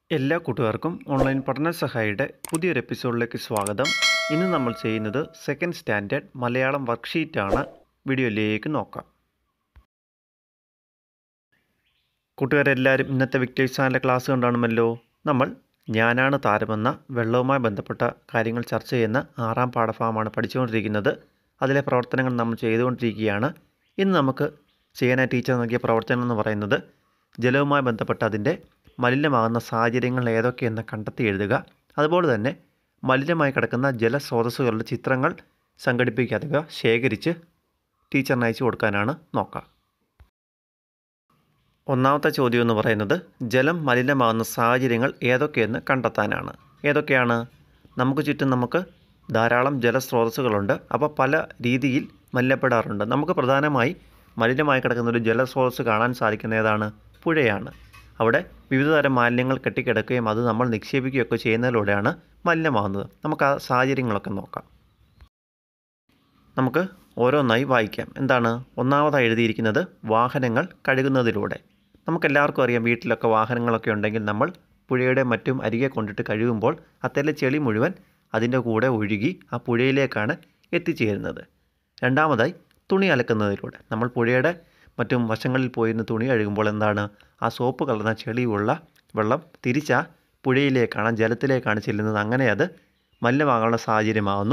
എല്ലാ കൂട്ടുകാർക്കും ഓൺലൈൻ പഠന സഹായിയുടെ പുതിയൊരു എപ്പിസോഡിലേക്ക് സ്വാഗതം ഇന്ന് നമ്മൾ ചെയ്യുന്നത് സെക്കൻഡ് സ്റ്റാൻഡേർഡ് മലയാളം വർക്ക്ഷീറ്റാണ് വീഡിയോയിലേക്ക് നോക്കാം കൂട്ടുകാരെല്ലാവരും ഇന്നത്തെ വിക്ടേഴ്സ് ചാനലിലെ ക്ലാസ് കണ്ടാണുമല്ലോ നമ്മൾ ഞാനാണ് താരമെന്ന വെള്ളവുമായി ബന്ധപ്പെട്ട കാര്യങ്ങൾ ചർച്ച ചെയ്യുന്ന ആറാം പാഠഭാഗമാണ് പഠിച്ചുകൊണ്ടിരിക്കുന്നത് അതിലെ പ്രവർത്തനങ്ങൾ നമ്മൾ ചെയ്തുകൊണ്ടിരിക്കുകയാണ് ഇന്ന് നമുക്ക് ചെയ്യാനായി ടീച്ചർ നൽകിയ പ്രവർത്തനം എന്ന് പറയുന്നത് ജലവുമായി ബന്ധപ്പെട്ട അതിൻ്റെ മലിനമാകുന്ന സാഹചര്യങ്ങൾ ഏതൊക്കെയെന്ന് കണ്ടെത്തി എഴുതുക അതുപോലെ തന്നെ മലിനമായി കിടക്കുന്ന ജലസ്രോതസ്സുകളുടെ ചിത്രങ്ങൾ സംഘടിപ്പിക്കാതെ ശേഖരിച്ച് ടീച്ചറിന് അയച്ചു കൊടുക്കാനാണ് നോക്കുക ഒന്നാമത്തെ ചോദ്യം എന്ന് പറയുന്നത് ജലം മലിനമാകുന്ന സാഹചര്യങ്ങൾ ഏതൊക്കെയെന്ന് കണ്ടെത്താനാണ് ഏതൊക്കെയാണ് നമുക്ക് ചുറ്റും നമുക്ക് ധാരാളം ജലസ്രോതസ്സുകളുണ്ട് അപ്പോൾ പല രീതിയിൽ മലിനപ്പെടാറുണ്ട് നമുക്ക് പ്രധാനമായി മലിനമായി കിടക്കുന്ന ഒരു ജലസ്രോതസ്സ് കാണാൻ സാധിക്കുന്ന ഏതാണ് പുഴയാണ് അവിടെ വിവിധതരം മാലിന്യങ്ങൾ കെട്ടിക്കിടക്കുകയും അത് നമ്മൾ നിക്ഷേപിക്കുകയൊക്കെ ചെയ്യുന്നതിലൂടെയാണ് മലിനമാകുന്നത് നമുക്ക് ആ സാഹചര്യങ്ങളൊക്കെ നോക്കാം നമുക്ക് ഓരോന്നായി വായിക്കാം എന്താണ് ഒന്നാമതായി എഴുതിയിരിക്കുന്നത് വാഹനങ്ങൾ കഴുകുന്നതിലൂടെ നമുക്കെല്ലാവർക്കും അറിയാം വീട്ടിലൊക്കെ വാഹനങ്ങളൊക്കെ ഉണ്ടെങ്കിൽ നമ്മൾ പുഴയുടെ മറ്റും അരികെ കൊണ്ടിട്ട് കഴുകുമ്പോൾ അത്തരം ചെളി മുഴുവൻ അതിൻ്റെ കൂടെ ഒഴുകി ആ പുഴയിലേക്കാണ് എത്തിച്ചേരുന്നത് രണ്ടാമതായി തുണി അലക്കുന്നതിലൂടെ നമ്മൾ പുഴയുടെ മറ്റും വശങ്ങളിൽ പോയിരുന്ന് തുണി കഴുകുമ്പോൾ എന്താണ് ആ സോപ്പ് കലർന്ന ചെളിയുള്ള വെള്ളം തിരിച്ച പുഴയിലേക്കാണ് ജലത്തിലേക്കാണ് ചെല്ലുന്നത് അങ്ങനെ അത് മലിനമാകാനുള്ള സാഹചര്യമാകുന്നു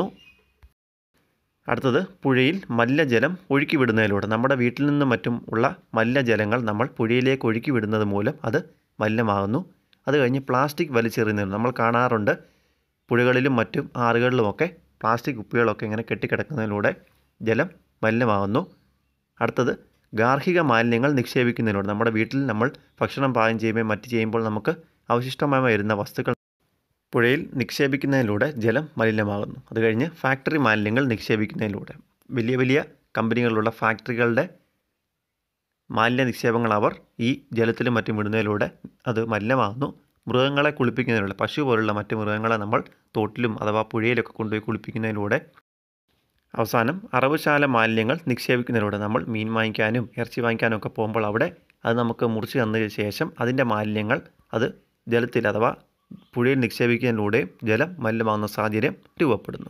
അടുത്തത് പുഴയിൽ മലിനജലം ഒഴുക്കി വിടുന്നതിലൂടെ നമ്മുടെ വീട്ടിൽ നിന്നും മറ്റും ഉള്ള മലിനജലങ്ങൾ നമ്മൾ പുഴയിലേക്ക് ഒഴുക്കി വിടുന്നത് മൂലം അത് മലിനമാകുന്നു അത് കഴിഞ്ഞ് പ്ലാസ്റ്റിക് വലിച്ചെറിയുന്നത് നമ്മൾ കാണാറുണ്ട് പുഴകളിലും മറ്റും ആറുകളിലുമൊക്കെ പ്ലാസ്റ്റിക് കുപ്പികളൊക്കെ ഇങ്ങനെ കെട്ടിക്കിടക്കുന്നതിലൂടെ ജലം മലിനമാകുന്നു അടുത്തത് ഗാർഹിക മാലിന്യങ്ങൾ നിക്ഷേപിക്കുന്നതിലൂടെ നമ്മുടെ വീട്ടിൽ നമ്മൾ ഭക്ഷണം പാകം ചെയ്യുമ്പോൾ മറ്റ് ചെയ്യുമ്പോൾ നമുക്ക് അവശിഷ്ടമായി വരുന്ന വസ്തുക്കൾ പുഴയിൽ നിക്ഷേപിക്കുന്നതിലൂടെ ജലം മലിനമാകുന്നു അത് കഴിഞ്ഞ് ഫാക്ടറി മാലിന്യങ്ങൾ നിക്ഷേപിക്കുന്നതിലൂടെ വലിയ വലിയ കമ്പനികളുള്ള ഫാക്ടറികളുടെ മാലിന്യ നിക്ഷേപങ്ങൾ അവർ ഈ ജലത്തിലും മറ്റും വിടുന്നതിലൂടെ അത് മലിനമാകുന്നു മൃഗങ്ങളെ കുളിപ്പിക്കുന്നതിലൂടെ പശു പോലുള്ള മറ്റ് മൃഗങ്ങളെ നമ്മൾ തോട്ടിലും അഥവാ പുഴയിലൊക്കെ കൊണ്ടുപോയി കുളിപ്പിക്കുന്നതിലൂടെ അവസാനം അറവുശാല മാലിന്യങ്ങൾ നിക്ഷേപിക്കുന്നതിലൂടെ നമ്മൾ മീൻ വാങ്ങിക്കാനും ഇറച്ചി വാങ്ങിക്കാനും ഒക്കെ പോകുമ്പോൾ അവിടെ അത് നമുക്ക് മുറിച്ച് തന്നതിന് ശേഷം അതിൻ്റെ മാലിന്യങ്ങൾ അത് ജലത്തിൽ അഥവാ പുഴയിൽ നിക്ഷേപിക്കുന്നതിലൂടെ ജലം മലിനമാകുന്ന സാഹചര്യം രൂപപ്പെടുന്നു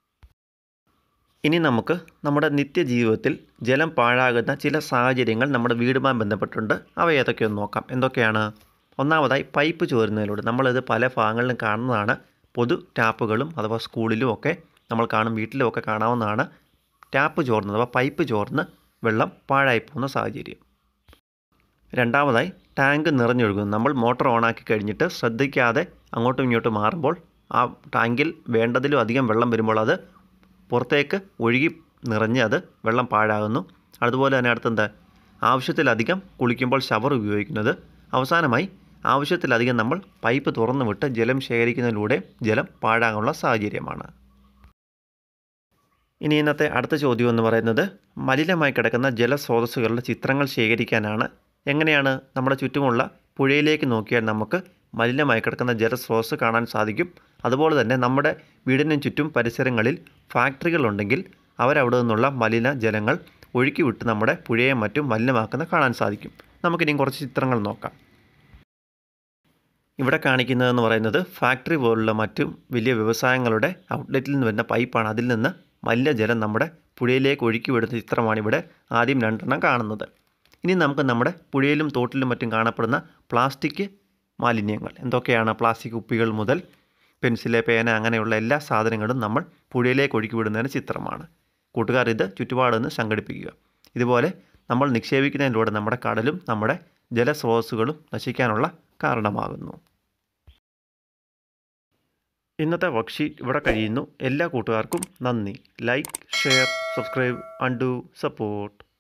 ഇനി നമുക്ക് നമ്മുടെ നിത്യജീവിതത്തിൽ ജലം പാഴാകുന്ന ചില സാഹചര്യങ്ങൾ നമ്മുടെ വീടുമായി ബന്ധപ്പെട്ടുണ്ട് അവ ഏതൊക്കെയൊന്ന് നോക്കാം എന്തൊക്കെയാണ് ഒന്നാമതായി പൈപ്പ് ചോരുന്നതിലൂടെ നമ്മളിത് പല ഭാഗങ്ങളിലും കാണുന്നതാണ് പൊതു ടാപ്പുകളും അഥവാ സ്കൂളിലും ഒക്കെ നമ്മൾ കാണും വീട്ടിലും ഒക്കെ കാണാവുന്നതാണ് ടാപ്പ് ചോർന്ന് അഥവാ പൈപ്പ് ചോർന്ന് വെള്ളം പാഴായി പോകുന്ന സാഹചര്യം രണ്ടാമതായി ടാങ്ക് നിറഞ്ഞൊഴുകുന്നു നമ്മൾ മോട്ടോർ ഓണാക്കി കഴിഞ്ഞിട്ട് ശ്രദ്ധിക്കാതെ അങ്ങോട്ടും ഇങ്ങോട്ടും മാറുമ്പോൾ ആ ടാങ്കിൽ വേണ്ടതിലും അധികം വെള്ളം വരുമ്പോൾ അത് പുറത്തേക്ക് ഒഴുകി നിറഞ്ഞ് അത് വെള്ളം പാഴാകുന്നു അതുപോലെ തന്നെ അടുത്തെന്താ ആവശ്യത്തിലധികം കുളിക്കുമ്പോൾ ഷവർ ഉപയോഗിക്കുന്നത് അവസാനമായി ആവശ്യത്തിലധികം നമ്മൾ പൈപ്പ് തുറന്നു വിട്ട് ജലം ശേഖരിക്കുന്നതിലൂടെ ജലം പാഴാകാനുള്ള സാഹചര്യമാണ് ഇനി ഇന്നത്തെ അടുത്ത ചോദ്യം എന്ന് പറയുന്നത് മലിനമായി കിടക്കുന്ന ജലസ്രോതസ്സുകളുടെ ചിത്രങ്ങൾ ശേഖരിക്കാനാണ് എങ്ങനെയാണ് നമ്മുടെ ചുറ്റുമുള്ള പുഴയിലേക്ക് നോക്കിയാൽ നമുക്ക് മലിനമായി കിടക്കുന്ന ജലസ്രോതസ് കാണാൻ സാധിക്കും അതുപോലെ തന്നെ നമ്മുടെ വീടിനും ചുറ്റും പരിസരങ്ങളിൽ ഫാക്ടറികളുണ്ടെങ്കിൽ അവരവിടെ നിന്നുള്ള മലിന ജലങ്ങൾ ഒഴുക്കി വിട്ട് നമ്മുടെ പുഴയെ മറ്റും മലിനമാക്കുന്ന കാണാൻ സാധിക്കും നമുക്കിനിയും കുറച്ച് ചിത്രങ്ങൾ നോക്കാം ഇവിടെ കാണിക്കുന്നതെന്ന് പറയുന്നത് ഫാക്ടറി പോലുള്ള മറ്റും വലിയ വ്യവസായങ്ങളുടെ ഔട്ട്ലെറ്റിൽ നിന്ന് വരുന്ന പൈപ്പാണ് അതിൽ നിന്ന് മലിനജലം നമ്മുടെ പുഴയിലേക്ക് ഒഴുക്കി വിടുന്ന ചിത്രമാണ് ഇവിടെ ആദ്യം രണ്ടെണ്ണം കാണുന്നത് ഇനി നമുക്ക് നമ്മുടെ പുഴയിലും തോട്ടിലും മറ്റും കാണപ്പെടുന്ന പ്ലാസ്റ്റിക് മാലിന്യങ്ങൾ എന്തൊക്കെയാണ് പ്ലാസ്റ്റിക് കുപ്പികൾ മുതൽ പെൻസില് പേന അങ്ങനെയുള്ള എല്ലാ സാധനങ്ങളും നമ്മൾ പുഴയിലേക്ക് ഒഴുക്കി വിടുന്നതിന് ചിത്രമാണ് കൂട്ടുകാർ ഇത് ചുറ്റുപാടൊന്ന് സംഘടിപ്പിക്കുക ഇതുപോലെ നമ്മൾ നിക്ഷേപിക്കുന്നതിലൂടെ നമ്മുടെ കടലും നമ്മുടെ ജലസ്രോതസ്സുകളും നശിക്കാനുള്ള കാരണമാകുന്നു ഇന്നത്തെ വർക്ക്ഷീറ്റ് ഇവിടെ കഴിയുന്നു എല്ലാ കൂട്ടുകാർക്കും നന്ദി like share subscribe and support